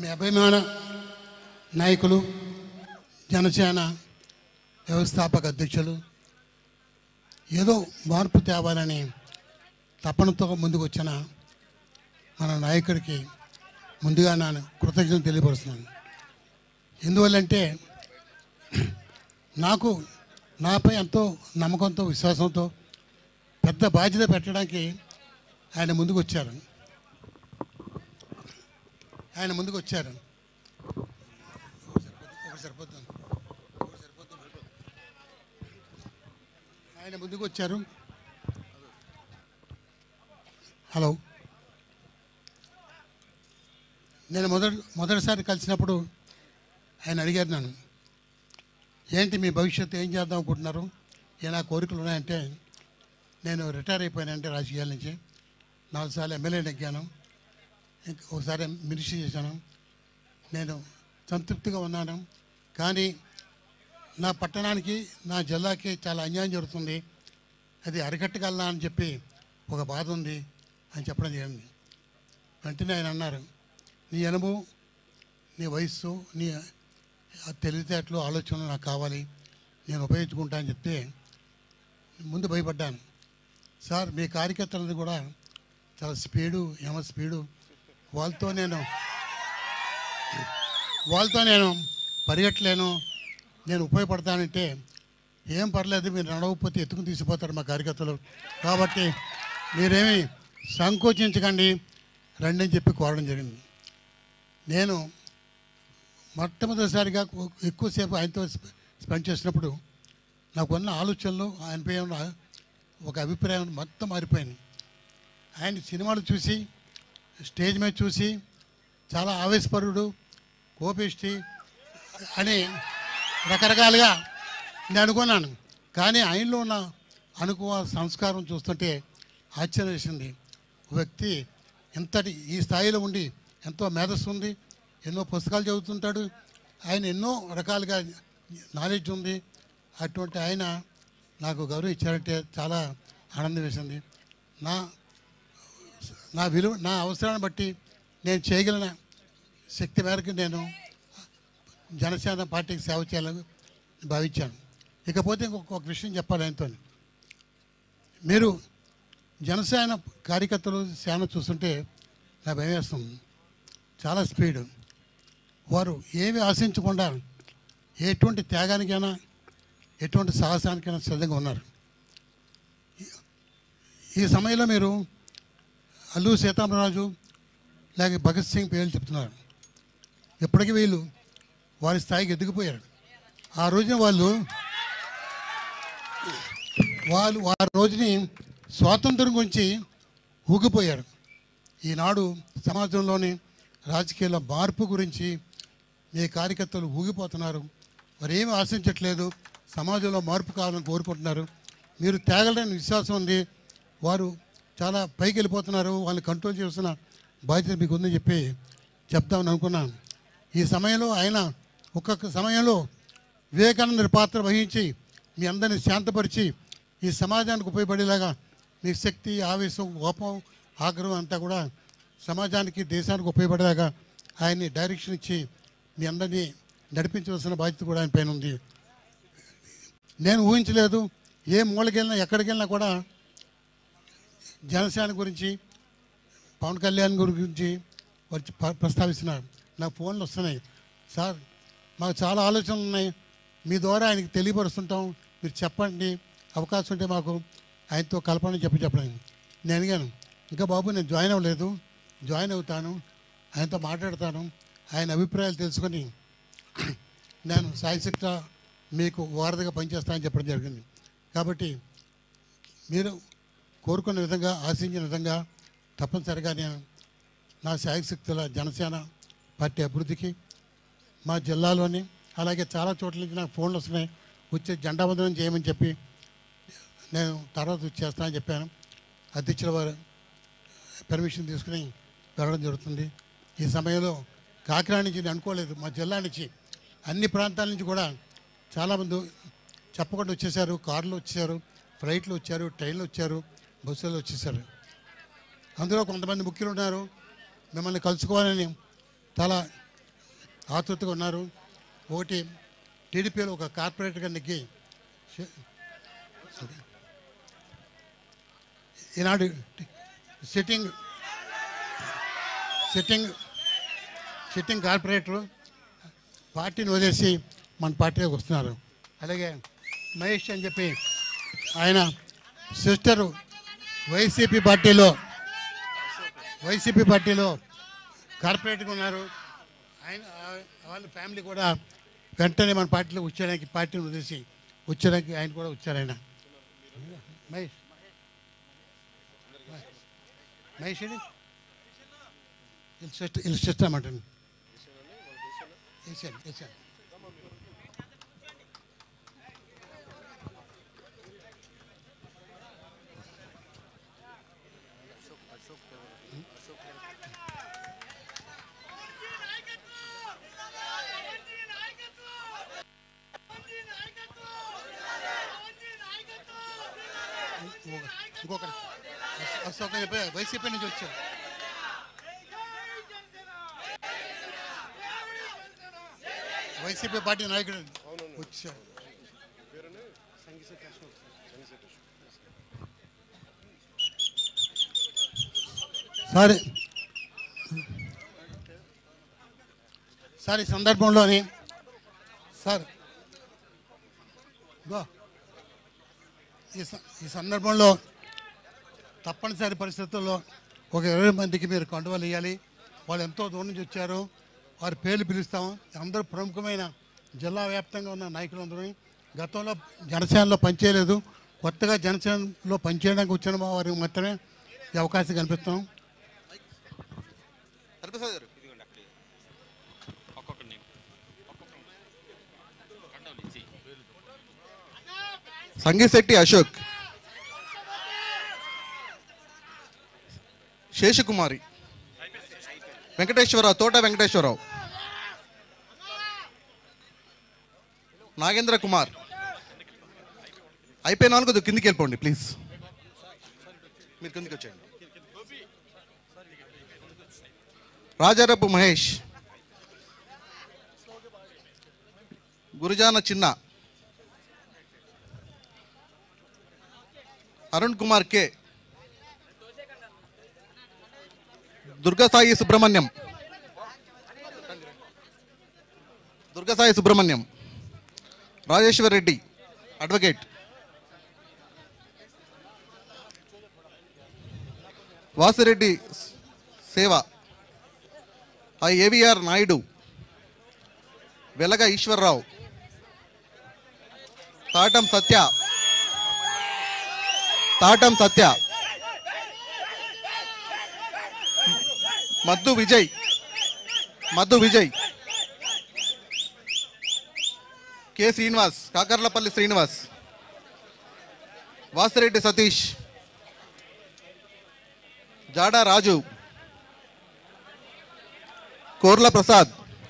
మీ అభిమాన నాయకులు జనసేన వ్యవస్థాపక అధ్యక్షులు ఏదో మార్పు తేవాలని తపనతో ముందుకు వచ్చిన మన నాయకుడికి ముందుగా నేను కృతజ్ఞత తెలియపరుస్తున్నాను ఎందువల్లంటే నాకు నాపై ఎంతో నమ్మకంతో విశ్వాసంతో పెద్ద బాధ్యత పెట్టడానికి ఆయన ముందుకు వచ్చారు ఆయన ముందుకు వచ్చారు ఒకటి సరిపోతుంది ఒకటి సరిపోతుంది ఆయన ముందుకు వచ్చారు హలో నేను మొదటి మొదటిసారి కలిసినప్పుడు ఆయన అడిగారు నన్ను ఏంటి మీ భవిష్యత్తు ఏం చేద్దాం అనుకుంటున్నారు ఏ నా కోరికలు ఉన్నాయంటే నేను రిటైర్ అయిపోయానంటే రాజకీయాల నుంచి నాలుగు సార్లు ఎమ్మెల్యే నెగ్గాను ఇంక ఒకసారి మినిస్ట్రీ చేశాను నేను సంతృప్తిగా ఉన్నాను కానీ నా పట్టణానికి నా జిల్లాకి చాలా అన్యాయం జరుగుతుంది అది అరికట్టగలనా అని చెప్పి ఒక బాధ ఉంది అని చెప్పడం జరిగింది వెంటనే ఆయన అన్నారు నీ అనుభవం నీ వయస్సు నీ ఆ తెలివితేటలు ఆలోచనలు నాకు కావాలి నేను ఉపయోగించుకుంటా అని చెప్తే ముందు భయపడ్డాను సార్ మీ కార్యకర్తలది కూడా చాలా స్పీడు ఏమో స్పీడు వాళ్ళతో నేను వాళ్ళతో నేను పరిగెట్టలేను నేను ఉపయోగపడతానంటే ఏం పర్లేదు మీరు నడవకపోతే ఎత్తుకుని తీసిపోతారు మా కార్యకర్తలు కాబట్టి మీరేమి సంకోచించకండి రండి అని చెప్పి కోరడం జరిగింది నేను మొట్టమొదటిసారిగా ఎక్కువసేపు ఆయనతో స్పె- స్పెండ్ చేసినప్పుడు నాకున్న ఆలోచనలు ఆయనపై ఉన్న ఒక అభిప్రాయం మొత్తం మారిపోయింది ఆయన సినిమాలు చూసి స్టేజ్ మీద చూసి చాలా ఆవేశపరుడు కోపిష్టి అని రకరకాలుగా నేను అనుకున్నాను కానీ ఆయనలో ఉన్న అనుకువ సంస్కారం చూస్తుంటే ఆశ్చర్యం వేసింది ఒక వ్యక్తి ఇంతటి ఈ స్థాయిలో ఉండి ఎంతో మేధస్సు ఉంది ఎన్నో పుస్తకాలు చదువుతుంటాడు ఆయన ఎన్నో రకాలుగా నాలెడ్జ్ ఉంది అటువంటి ఆయన నాకు గౌరవం ఇచ్చారంటే చాలా ఆనందం వేసింది నా నా విలువ నా అవసరాన్ని బట్టి నేను చేయగలిగిన శక్తి మేరకు నేను జనసేన పార్టీకి సేవ చేయాలని భావించాను ఇకపోతే ఇంకొక ఒక విషయం చెప్పాలి ఆయనతో మీరు జనసేన కార్యకర్తలు సేన చూస్తుంటే నా భయం వేస్తుంది చాలా స్పీడ్ వారు ఏమి ఆశించకుండా ఎటువంటి త్యాగానికైనా ఎటువంటి సాహసానికైనా సిద్ధంగా ఉన్నారు ఈ- ఈ సమయంలో మీరు అల్లు సీతారామరాజు లేక భగత్ సింగ్ పేర్లు చెప్తున్నారు ఇప్పటికీ వీళ్ళు వారి స్థాయికి ఎదిగిపోయారు ఆ రోజున వాళ్ళు వాళ్ళు ఆ రోజుని స్వాతంత్రం గురించి ఊగిపోయారు ఈనాడు సమాజంలోని రాజకీయాల మార్పు గురించి మీ కార్యకర్తలు ఊగిపోతున్నారు వారు ఏమి ఆశించట్లేదు సమాజంలో మార్పు కావాలని కోరుకుంటున్నారు మీరు తేగలని విశ్వాసం ఉంది వారు చాలా పైకి వెళ్ళిపోతున్నారు వాళ్ళని కంట్రోల్ చేస్తున్న బాధ్యత మీకు ఉందని చెప్పి చెప్తామని అనుకున్నాను ఈ సమయంలో ఆయన ఒక్కొక్క సమయంలో వివేకానంద పాత్ర వహించి మీ అందరిని శాంతపరిచి ఈ సమాజానికి ఉపయోగపడేలాగా మీ శక్తి ఆవేశం కోపం ఆగ్రహం అంతా కూడా సమాజానికి దేశానికి ఉపయోగపడేలాగా ఆయన్ని డైరెక్షన్ ఇచ్చి మీ అందరినీ నడిపించవలసిన బాధ్యత కూడా ఆయన పైన ఉంది నేను ఊహించలేదు ఏ మూలకెళ్ళినా ఎక్కడికి వెళ్ళినా కూడా జనసేన గురించి పవన్ కళ్యాణ్ గురించి వచ్చి ప్ర- ప్రస్తావిస్తున్నారు నాకు ఫోన్లు వస్తున్నాయి సార్ మాకు చాలా ఆలోచనలు ఉన్నాయి మీ ద్వారా ఆయనకి తెలియపరుస్తుంటాం మీరు చెప్పండి అవకాశం ఉంటే మాకు ఆయనతో కలపని చెప్పి చెప్పడం నేను అడిగాను ఇంకా బాబు నేను జాయిన్ అవ్వలేదు జాయిన్ అవుతాను ఆయనతో మాట్లాడతాను ఆయన అభిప్రాయాలు తెలుసుకొని నేను సాయశక్త మీకు వారధిగా పనిచేస్తానని చెప్పడం జరిగింది కాబట్టి మీరు కోరుకున్న విధంగా ఆశించిన విధంగా తప్పనిసరిగా నేను నా శాయశక్తుల జనసేన పార్టీ అభివృద్ధికి మా జిల్లాలోని అలాగే చాలా చోట్ల నుంచి నాకు ఫోన్లు వస్తున్నాయి వచ్చే జెండా వందనం చేయమని చెప్పి నేను తర్వాత వచ్చి చేస్తానని చెప్పాను అధ్యక్షుల వారు పర్మిషన్ తీసుకుని వెళ్ళడం జరుగుతుంది ఈ సమయంలో కాకినాడ నుంచి నేను అనుకోలేదు మా జిల్లా నుంచి అన్ని ప్రాంతాల నుంచి కూడా చాలామంది చెప్పకుండా వచ్చేసారు కార్లు వచ్చేసారు ఫ్లైట్లు వచ్చారు ట్రైన్లు వచ్చారు బస్సులు వచ్చేసారు అందులో కొంతమంది ముఖ్యులు ఉన్నారు మిమ్మల్ని కలుసుకోవాలని చాలా ఆతృతగా ఉన్నారు ఒకటి టీడీపీలో ఒక కార్పొరేటర్గా నెగ్గి ష- ఈనాడు సిట్టింగ్ సిట్టింగ్ సిట్టింగ్ కార్పొరేటరు పార్టీని వదిలేసి మన పార్టీలోకి వస్తున్నారు అలాగే మహేష్ అని చెప్పి ఆయన సిస్టరు వైసీపీ పార్టీలో వైసీపీ పార్టీలో కార్పొరేట్గా ఉన్నారు ఆయన ఆ- వాళ్ళ ఫ్యామిలీ కూడా వెంటనే మన పార్టీలో వచ్చేయడానికి పార్టీని వదిలేసి వచ్చేయడానికి ఆయన కూడా వచ్చారు ఆయన మహేష్ మహేష్ అండి వీళ్ళ సిస్టర్ వీళ్ళ సిస్టర్ అన్నమాట వేసాను వేసాను ఇంకొక- ఇంకొకరు అశోక్ అని చెప్పి వైసీపీ నుంచి వచ్చారు వైసీపీ పార్టీ నాయకుడు వచ్చారు సరే సార్ ఈ సందర్భంలోని సార్ గో ఈ స- ఈ సందర్భంలో తప్పనిసరి పరిస్థితుల్లో ఒక ఇరవై మందికి మీరు కండువలు ఇవ్వాలి వాళ్ళు ఎంతో దూరం నుంచి వచ్చారు వారి పేర్లు పిలుస్తాము అందరూ ప్రముఖమైన జిల్లా వ్యాప్తంగా ఉన్న నాయకులందరూ గతంలో జనసేనలో పనిచేయలేదు కొత్తగా జనసేనలో పనిచేయడానికి వచ్చిన వారికి మాత్రమే ఈ అవకాశం కల్పిస్తాం హరిప్రసాద్ గారు ఇదిగోండి అక్కడ ఒక్కొక్కరిని ఒక్కొక్కరు కండవలు ఇచ్చి సంగిశెట్టి అశోక్ శేషకుమారి వెంకటేశ్వరరావు తోట వెంకటేశ్వరరావు నాగేంద్ర కుమార్ అయిపోయిన వాళ్ళు కొద్దిగా కిందికి వెళ్ళిపోండి ప్లీజ్ మీరు కిందికి వచ్చేయండి రాజారపు Mahesh Gurujana Chinna Arun Kumar K Durgasai Subrahmanyam Durgasai Subrahmanyam Rajeshwar Reddy advocate Vasireddy Seva I AVR Naidu Velaga Eswararao Tatam Satya Tatam Satya Maddu Vijay Maddu Vijay K Srinivas Kakarlapalli Srinivas Vasireddy Satish Jada Raju Korla Prasad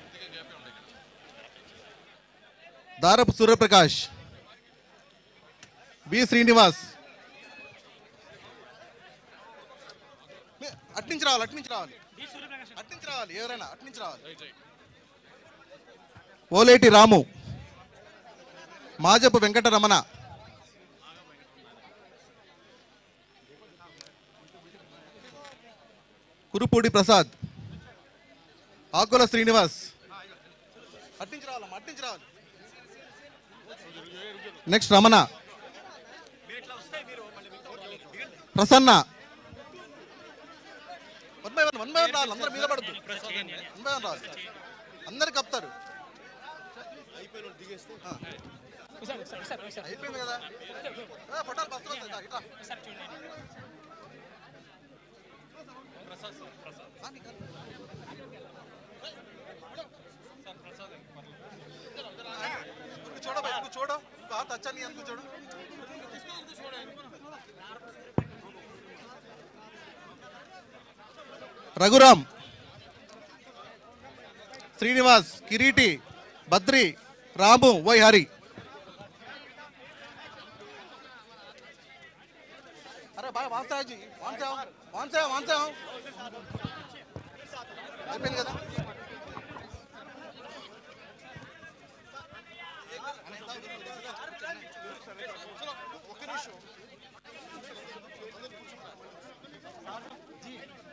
Darapu Suryaprakash B Srinivas మీ- అట్నుంచి రావాలి అట్నుంచి రావాలి అట్నుంచి రావాలి ఎవరైనా అట్నుంచి రావాలి ఓలేటి రాము మాజపు వెంకటరమణ కురుపూడి ప్రసాద్ ఆకుల శ్రీనివాస్ అట్నుంచి రావాలమ్మా అట్నుంచి రావాలి next Ramana Prasanna one by one one by one రావాలి అందరూ మీద పడద్దు వన్ బై వన్ రావాలి అందరు కప్తారు ఆ. అయిపోయింది కదా ఆ, ఫోటోలు బస్సులో వస్తాయి, దా, ఇట్రా. ఆ, నీకు కాదు. ఇంకో చూడు బా, ఇంకో చూడు ఇంకో ఆ తచ్చని ఎందుకు చూడు రఘురామ్ శ్రీనివాస్ కిరీటి బద్రి రాము వై హరి అరే బాయ్ వాన్సాజీ వాన్సావ్ వాన్సావ్ వాన్సావ్ అయిపోయింది కదా ఒక్క నిమిషం